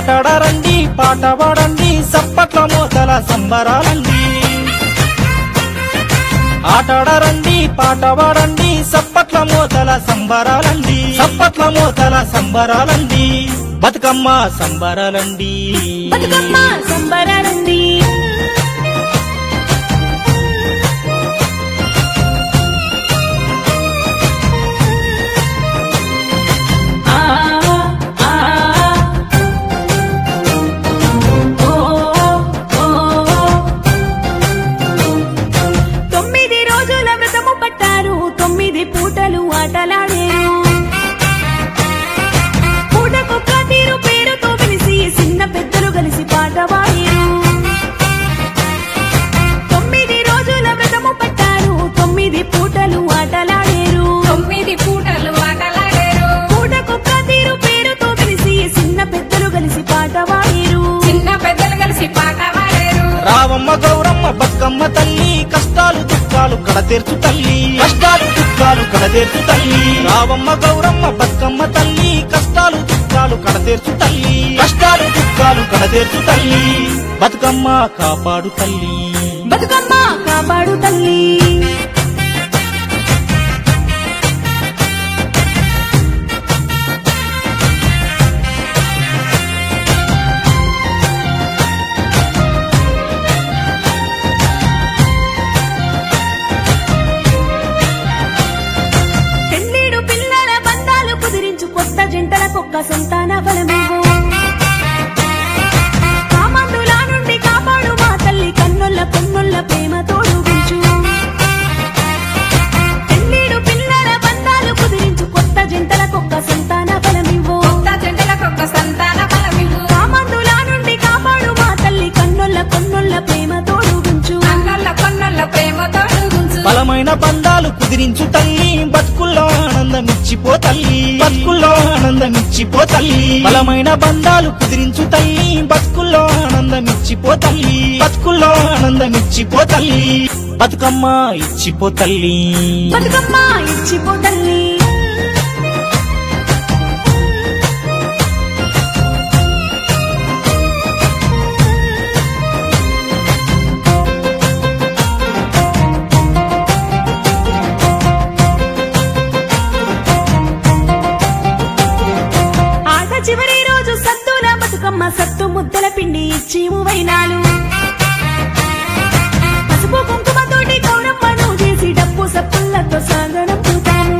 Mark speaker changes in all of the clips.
Speaker 1: ఆటాడారండి పాట పాడండి సప్పట్ల మోతల సంబరాలండి ఆటాడారండి పాట పాడండి సప్పట్ల మోతల సంబరాలండి సప్పట్ల మోతల సంబరాలండి బతుకమ్మ సంబరాలండి
Speaker 2: బతుకమ్మ సంబరాలండి ఆ, ఆ, ఓ, ఓ, తొమ్మిది రోజుల వ్రతము పట్టారు తొమ్మిది పూటలు ఆటలాడారు పూటకొక్క తీరు పేరుతో పిలిచి చిన్న పెద్దలు కలిసి పాట పాడారు తొమ్మిది రోజుల వ్రతము పట్టారు తొమ్మిది పూటలు ఆటలాడారు
Speaker 3: తొమ్మిది పూటలు ఆటలాడారు
Speaker 2: పూటకొక్క తీరు పేరుతో పిలిచి చిన్న పెద్దలు కలిసి పాట పాడారు
Speaker 3: చిన్న పెద్దలు కలిసి పాట పాడారు
Speaker 1: రావమ్మ గౌరమ్మ బతుకమ్మ తల్లి కష్టాలు దుఃఖాలు కడతీర్చు తల్లి కష్టాలు దుఃఖాలు కడతీర్చు తల్లి రావమ్మ గౌరమ్మ బతుకమ్మ తల్లి కష్టాలు దుఃఖాలు కడతీర్చు తల్లి కష్టాలు దుఃఖాలు కడతీర్చు తల్లి బతుకమ్మ కాపాడు తల్లి
Speaker 2: బతుకమ్మ కాపాడు తల్లి పెళ్ళేడు పిల్లల బంధాలు కుదిరించు కొత్త జంటలకొక్క సంతాన బలమేవు కామందులా నుండి కాపాడు మా తల్లి కన్నుల పొన్నుల ప్రేమ తోడుగించు పెళ్ళేడు పిల్లల బంధాలు కుదిరించు కొత్త జంటలకొక్క సంతాన బలమివ్వు
Speaker 3: కొత్త జంటలకొక్క సంతాన బలమివ్వు
Speaker 2: కామందులా నుండి కాపాడు మా తల్లి కన్నుల పొన్నుల ప్రేమ తోడుగించు
Speaker 3: అన్నల్ల కొన్నల్ల ప్రేమతో గుంచు
Speaker 1: బలమైన బంధాలు కుదిరించు తల్లి బతుకుల్లో ఆనందమిచ్చిపో తల్లి బతుకుల్లో ఆనందమిచ్చిపో తల్లి బలమైన బంధాలు కుదిరించు తల్లి బతుకుల్లో ఆనందమిచ్చిపో తల్లి బతుకుల్లో ఆనందమిచ్చిపో తల్లి బతుకమ్మ ఇచ్చిపో తల్లి
Speaker 2: బతుకమ్మ ఇచ్చిపో తల్లి ఆట చివరి రోజు సత్తుల బతుకమ్మ సత్తు ముద్దల పిండి ఇచ్చి వైనాలు పసుపు కుంకుమతోటి గౌరమ్మను చేసి డప్పు సప్పులతో సాగనం పూతాము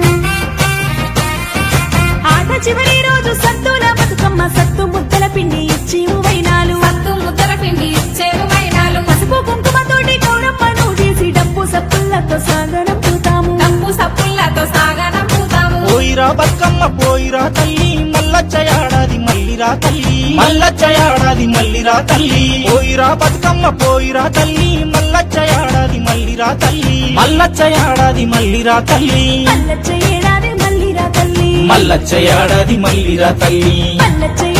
Speaker 2: ఆట చివరి రోజు సత్తుల బతుకమ్మ సత్తు ముద్దల పిండి ఇచ్చి వైనాలు
Speaker 3: సత్తు ముద్దల పిండి ఇచ్చేవు వైనాలు
Speaker 2: పసుపు కుంకుమతోటి గౌరమ్మను చేసి డప్పు సప్పులతో సాగనం పూతాము
Speaker 3: డప్పు సప్పులతో సాగనంపుతాము
Speaker 1: పోయిరా బతుకమ్మ పోయిరా తల్లి మల్లచ్చ ఏడాది మల్లిరా తల్లి మల్లచ్చ ఏడాది మల్లిరా తల్లి పోయిరా బతుకమ్మ పోయిరా తల్లి మల్లచ్చ ఏడాది మల్లిరా తల్లి మల్లచ్చ ఏడాది మల్లిరా తల్లి
Speaker 2: మల్లచ్చ ఏడాది మల్లిరా తల్లి
Speaker 1: మల్లచ్చ ఏడాది మల్లిరా తల్లి
Speaker 2: మల్లచ్చ